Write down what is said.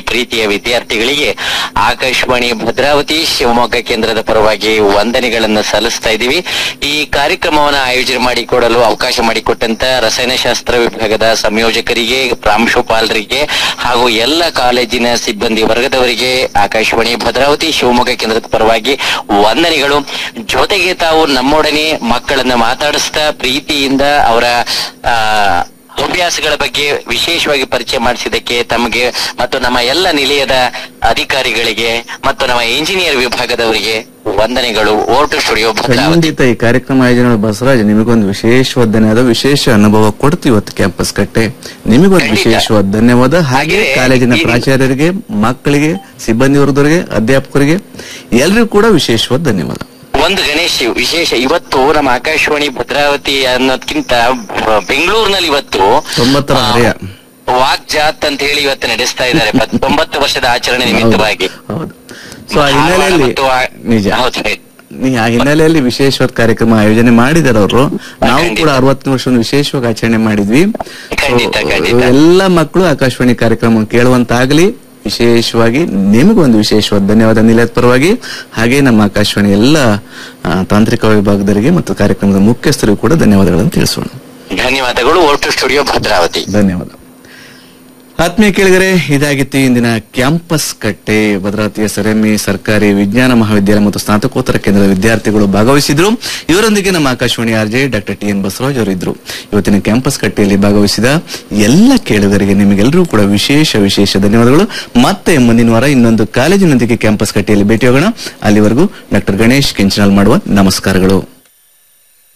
ಪ್ರೀತಿಯ ವಿದ್ಯಾರ್ಥಿಗಳಿಗೆ ಆಕಾಶವಾಣಿ ಭದ್ರಾವತಿ ಶಿವಮೊಗ್ಗ ಕೇಂದ್ರದ ಪರವಾಗಿ ವಂದನೆಗಳನ್ನು ಸಲ್ಲಿಸ್ತಾ ಇದ್ದೀವಿ ಈ ಕಾರ್ಯಕ್ರಮವನ್ನು ಆಯೋಜನೆ ಮಾಡಿಕೊಡಲು ಅವಕಾಶ ಮಾಡಿಕೊಟ್ಟಂತ ರಸಾಯನಶಾಸ್ತ್ರ ವಿಭಾಗದ ಸಂಯೋಜಕರಿಗೆ ಪ್ರಾಂಶುಪಾಲರಿಗೆ ಹಾಗೂ ಎಲ್ಲ ಕಾಲೇಜಿನ ಸಿಬ್ಬಂದಿ ವರ್ಗದವರಿಗೆ ಆಕಾಶವಾಣಿ ಭದ್ರಾವತಿ ಶಿವಮೊಗ್ಗ ಕೇಂದ್ರದ ಪರವಾಗಿ ವಂದನೆಗಳು ಜೊತೆಗೆ ತಾವು ನಮ್ಮೊಡನೆ ಮಕ್ಕಳನ್ನ ಮಾತಾಡಿಸ್ತಾ ಪ್ರೀತಿಯಿಂದ ಅವರ ಆ ಅಭ್ಯಾಸಗಳ ಬಗ್ಗೆ ವಿಶೇಷವಾಗಿ ಪರಿಚಯ ಮಾಡಿಸಿದ್ದಕ್ಕೆ ತಮಗೆ ಮತ್ತು ನಮ್ಮ ಎಲ್ಲ ನಿಲಯದ ಅಧಿಕಾರಿಗಳಿಗೆ ಮತ್ತು ನಮ್ಮ ಇಂಜಿನಿಯರ್ ವಿಭಾಗದವರಿಗೆ ವಂದನೆಗಳು ಓಟು ಸ್ಟುಡಿಯೋ ಭದ್ರಾವತಿ ಖಂಡಿತ ಈ ಕಾರ್ಯಕ್ರಮ ಆಯೋಜನೆ ಬಸವರಾಜ್ ನಿಮಗೊಂದು ವಿಶೇಷವಾದ ಧನ್ಯವಾದ ವಿಶೇಷ ಅನುಭವ ಕೊಡ್ತೀವಿ ಇವತ್ತು ಕ್ಯಾಂಪಸ್ ಕಟ್ಟೆ ನಿಮಗೊಂದು ಖಂಡಿತ. ವಿಶೇಷವಾದ ಧನ್ಯವಾದ ಹಾಗೆ ಹಾಗೆ ಕಾಲೇಜಿನ ಈ- ಪ್ರಾಚಾರ್ಯರಿಗೆ ಮಕ್ಕಳಿಗೆ ಸಿಬ್ಬಂದಿ ವರ್ಗದವರಿಗೆ ಅಧ್ಯಾಪಕರಿಗೆ ಎಲ್ಲರಿಗೂ ಕೂಡ ವಿಶೇಷವಾದ ಧನ್ಯವಾದ ಒಂದು ಗಣೇಶ್ ವಿಶೇಷ ಇವತ್ತು ನಮ್ಮ ಆಕಾಶವಾಣಿ ಭದ್ರಾವತಿ ಅನ್ನೋದ್ಕಿಂತ ಬ- ಬೆಂಗಳೂರಿನಲ್ಲಿ ಇವತ್ತು ತೊಂಬತ್ತರ ಆ, ಹರೆಯ ವಾಕ್ ಜಾತ್ ಅಂತ ಹೇಳಿ ಇವತ್ತು ನಡೆಸ್ತಾ ಇದ್ದಾರೆ ಪ- ತೊಂಬತ್ತು ವರ್ಷದ ಆಚರಣೆ ನಿಮಿತ್ತವಾಗಿ ಹೌದು ಸೊ ಆ ಹಿನ್ನೆಲೆಯಲ್ಲಿ ಮತ್ತು ಆ- ನಿಜ ಹೌದು ಹೇಳಿ. ನೀ ಆ ಹಿನ್ನೆಲೆಯಲ್ಲಿ ವಿಶೇಷವಾದ ಕಾರ್ಯಕ್ರಮ ಆಯೋಜನೆ ಮಾಡಿದಾರೆ ಅವರು ನಾವು ಖಂಡಿತ. ಕೂಡ ಅರವತ್ತನೇ ವರ್ಷವನ್ನು ವಿಶೇಷವಾಗಿ ಆಚರಣೆ ಮಾಡಿದ್ವಿ So, ಖಂಡಿತ, ಖಂಡಿತ. ಎಲ್ಲ ಮಕ್ಕಳು ಆಕಾಶವಾಣಿ ಕಾರ್ಯಕ್ರಮ ಕೇಳುವಂತಾಗಲಿ ವಿಶೇಷವಾಗಿ ನಿಮಗೊಂದು ವಿಶೇಷವಾದ ಧನ್ಯವಾದ ನಿಲಯದ ಪರವಾಗಿ ಹಾಗೆ ನಮ್ಮ ಆಕಾಶವಾಣಿ ಎಲ್ಲ ಆ, ತಾಂತ್ರಿಕ ವಿಭಾಗದವರಿಗೆ ಮತ್ತು ಕಾರ್ಯಕ್ರಮದ ಮುಖ್ಯಸ್ಥರಿಗೂ ಕೂಡ ಧನ್ಯವಾದಗಳನ್ನು ತಿಳಿಸೋಣ ಧನ್ಯವಾದಗಳು ಓಟು ಸ್ಟುಡಿಯೋ ಭದ್ರಾವತಿ ಧನ್ಯವಾದ ಆತ್ಮೀಯ ಕೇಳಿದರೆ ಇದಾಗಿತ್ತು ಇಂದಿನ ಕ್ಯಾಂಪಸ್ ಕಟ್ಟೆ ಭದ್ರಾವತಿಯ ಸರೆಮಿ ಸರ್ಕಾರಿ ವಿಜ್ಞಾನ ಮಹಾವಿದ್ಯಾಲಯ ಮತ್ತು ಸ್ನಾತಕೋತ್ತರ ಕೇಂದ್ರದ ವಿದ್ಯಾರ್ಥಿಗಳು ಭಾಗವಹಿಸಿದ್ರು ಇವರೊಂದಿಗೆ ನಮ್ಮ Akashvani RJ doctor T N Basavaraj ಅವರಿದ್ರು ಇವತ್ತಿನ ಕ್ಯಾಂಪಸ್ ಕಟ್ಟೆಯಲ್ಲಿ ಭಾಗವಹಿಸಿದ ಎಲ್ಲ ಕೇಳುಗರಿಗೆ ನಿಮಗೆಲ್ಲರೂ ಕೂಡ ವಿಶೇಷ ವಿಶೇಷ ಧನ್ಯವಾದಗಳು ಮತ್ತೆ ಮುಂದಿನ ವಾರ ಇನ್ನೊಂದು ಕಾಲೇಜಿನೊಂದಿಗೆ ಕ್ಯಾಂಪಸ್ ಕಟ್ಟೆಯಲ್ಲಿ ಭೇಟಿಯಾಗೋಣ ಅಲ್ಲಿವರೆಗೂ ಡಾಕ್ಟರ್ ಗಣೇಶ್ ಕೆಂಚನಾಲ್ ಮಾಡುವ ನಮಸ್ಕಾರಗಳು